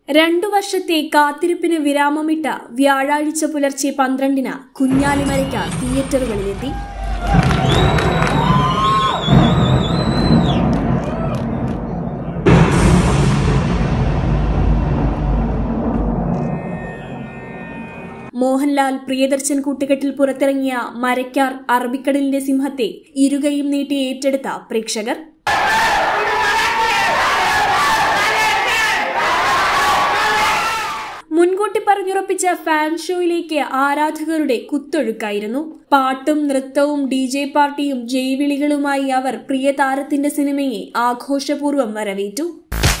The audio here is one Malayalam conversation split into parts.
രണ്ടു വർഷത്തെ കാത്തിരിപ്പിന് വിരാമമിട്ട വ്യാഴാഴ്ച പുലർച്ചെ പന്ത്രണ്ടിന് കുഞ്ഞാലിമരയ്ക്ക് തിയേറ്ററുകളിലെത്തി മോഹൻലാൽ പ്രിയദർശൻ കൂട്ടുകെട്ടിൽ പുറത്തിറങ്ങിയ മരക്കാർ അറബിക്കടലിന്റെ സിംഹത്തെ ഇരുകയും നീട്ടി ഏറ്റെടുത്ത പ്രേക്ഷകർ മുൻകൂട്ടി പറഞ്ഞുറപ്പിച്ച ഫാൻ ഷോയിലേക്ക് ആരാധകരുടെ കുത്തൊഴുക്കായിരുന്നു പാട്ടും നൃത്തവും ഡി ജെ പാർട്ടിയും ജയ്വിളികളുമായി അവർ പ്രിയ താരത്തിന്റെ സിനിമയെ ആഘോഷപൂർവ്വം വരവേറ്റു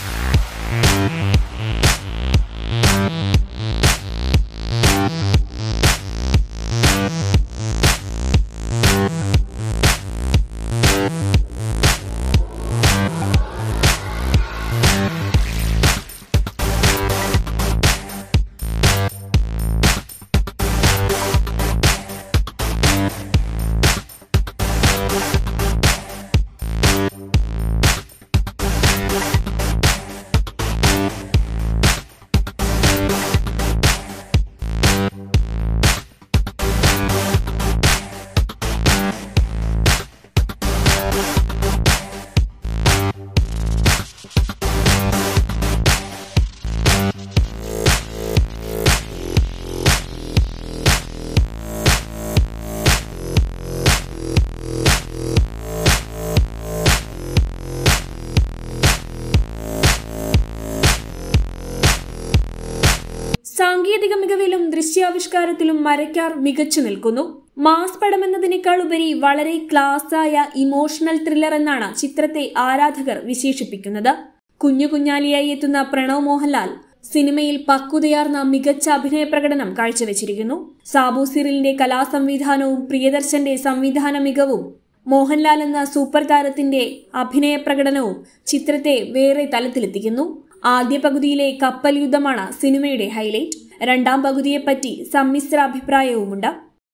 സാങ്കേതിക മികവിലും ദൃശ്യാവിഷ്കാരത്തിലും മരക്കാർ മികച്ചു നിൽക്കുന്നു മാസ് പടമെന്നതിനേക്കാൾ ഉപരി വളരെ ക്ലാസ്സായ ഇമോഷണൽ ത്രില്ലർ എന്നാണ് ചിത്രത്തെ ആരാധകർ വിശേഷിപ്പിക്കുന്നത് കുഞ്ഞു കുഞ്ഞാലിയായി എത്തുന്ന പ്രണവ് മോഹൻലാൽ സിനിമയിൽ പക്വതയാർന്ന മികച്ച അഭിനയ പ്രകടനം കാഴ്ചവെച്ചിരിക്കുന്നു സാബു സിറിലിന്റെ കലാസംവിധാനവും പ്രിയദർശന്റെ സംവിധാന മികവും മോഹൻലാൽ എന്ന സൂപ്പർ താരത്തിന്റെ അഭിനയ പ്രകടനവും ചിത്രത്തെ വേറെ തലത്തിലെത്തിക്കുന്നു ആദ്യ പകുതിയിലെ കപ്പൽ യുദ്ധമാണ് സിനിമയുടെ ഹൈലൈറ്റ് രണ്ടാം പകുതിയെപ്പറ്റി സമ്മിശ്ര അഭിപ്രായവുമുണ്ട്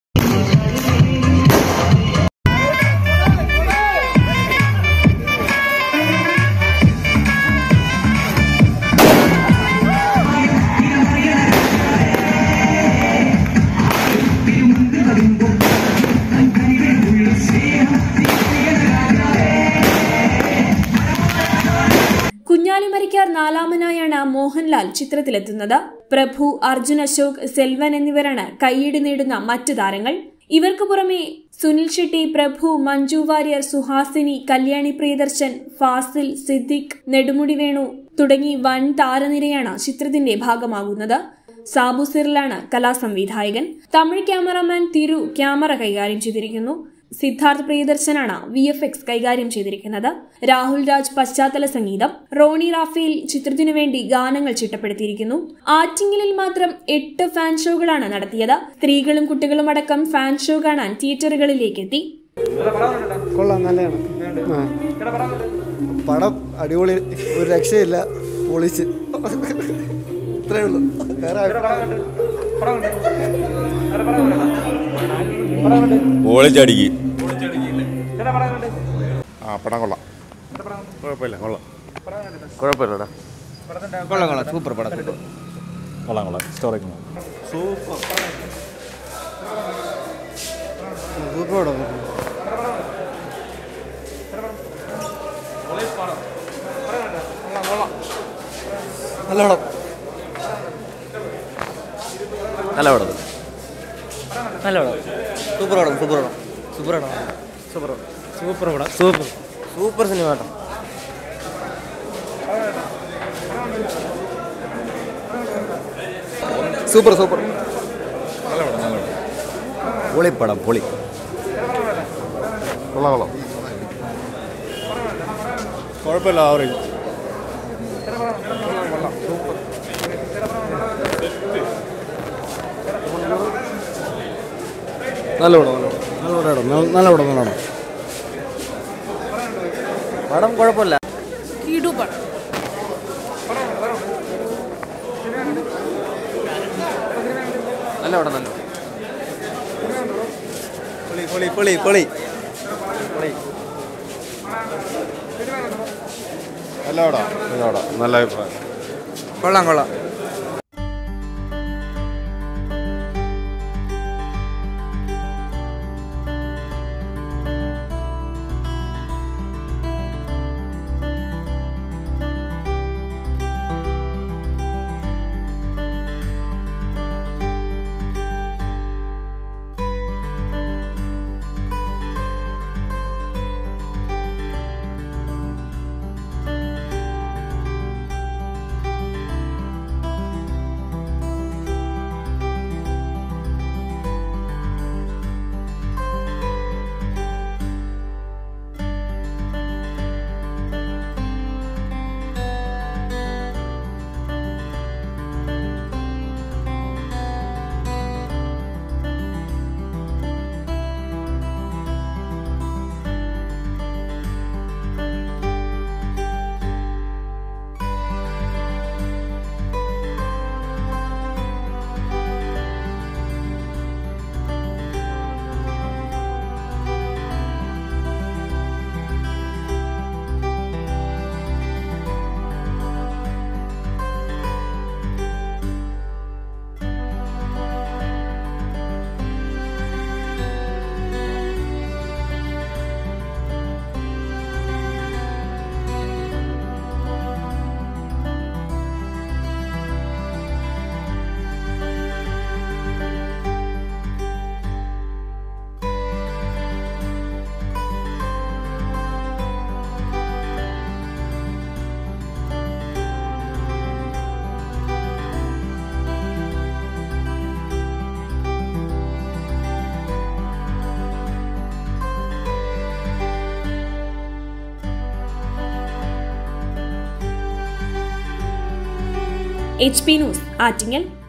കുഞ്ഞാലിമരയ്ക്കാർ നാലാമനായാണ് മോഹൻലാൽ ചിത്രത്തിലെത്തുന്നത് പ്രഭു അർജുൻ അശോക് സെൽവൻ എന്നിവരാണ് കൈയ്യടി നേടുന്ന മറ്റു താരങ്ങൾ ഇവർക്ക് പുറമെ സുനിൽ ഷെട്ടി പ്രഭു മഞ്ജു വാര്യർ സുഹാസിനി കല്യാണി പ്രിയദർശൻ ഫാസിൽ സിദ്ദിഖ് നെടുമുടി വേണു തുടങ്ങി വൻ താരനിരയാണ് ചിത്രത്തിന്റെ ഭാഗമാകുന്നത് സാബു സിറിലാണ് കലാസംവിധായകൻ തമിഴ് ക്യാമറാമാൻ തിരു ക്യാമറ കൈകാര്യം ചെയ്തിരിക്കുന്നു സിദ്ധാർത്ഥ് പ്രിയദർശനാണ് വി എഫ് എക്സ് കൈകാര്യം ചെയ്തിരിക്കുന്നത് രാഹുൽ രാജ് പശ്ചാത്തല സംഗീതം റോണി റാഫേൽ ചിത്രത്തിനു വേണ്ടി ഗാനങ്ങൾ ചിട്ടപ്പെടുത്തിയിരിക്കുന്നു ആറ്റിങ്ങലിൽ മാത്രം എട്ട് ഫാൻ ഷോകളാണ് നടത്തിയത് സ്ത്രീകളും കുട്ടികളും അടക്കം ഫാൻ ഷോ കാണാൻ തിയേറ്ററുകളിലേക്ക് എത്തി കൊള്ളാം നല്ലതാണ് ആ. പടം അടിപൊളി ഒരു രക്ഷയില്ല പൊളിച്ച് ഇത്രേ ഉള്ളൂ വേറെ അഭിപ്രായം ഓളിച്ചടിക്ക് ആ പടം കൊള്ളാം കുഴപ്പമില്ല കൊള്ളാം കുഴപ്പമില്ലടാ കൊള്ളാം കൊള്ളാം സൂപ്പർ പടം കൊള്ളാം കൊള്ളാം സ്റ്റോറിക്ക് സൂപ്പർ പടം നല്ല പടം നല്ല പടം നല്ല പടം സൂപ്പർ പടം സൂപ്പർ പടം സൂപ്പർ പടം സൂപ്പർ സൂപ്പർ പടം സൂപ്പർ സൂപ്പർ സിനിമ കേട്ടോ സൂപ്പർ സൂപ്പർ പൊളിപ്പടം പൊളി കൊള്ളാം കൊള്ളാം കുഴപ്പമില്ല ആവറേജ് നല്ല പടം നല്ല പടം നല്ല പടം നല്ല പടം പടം കുഴപ്പമില്ല നല്ല പടം നല്ല പൊളി പൊളി പൊളി പൊളി നല്ല പടം നല്ല പടം നല്ല അഭിപ്രായം കൊള്ളാം കൊള്ളാം എച്ച് പി ന്യൂസ് ആറ്റിങ്ങൽ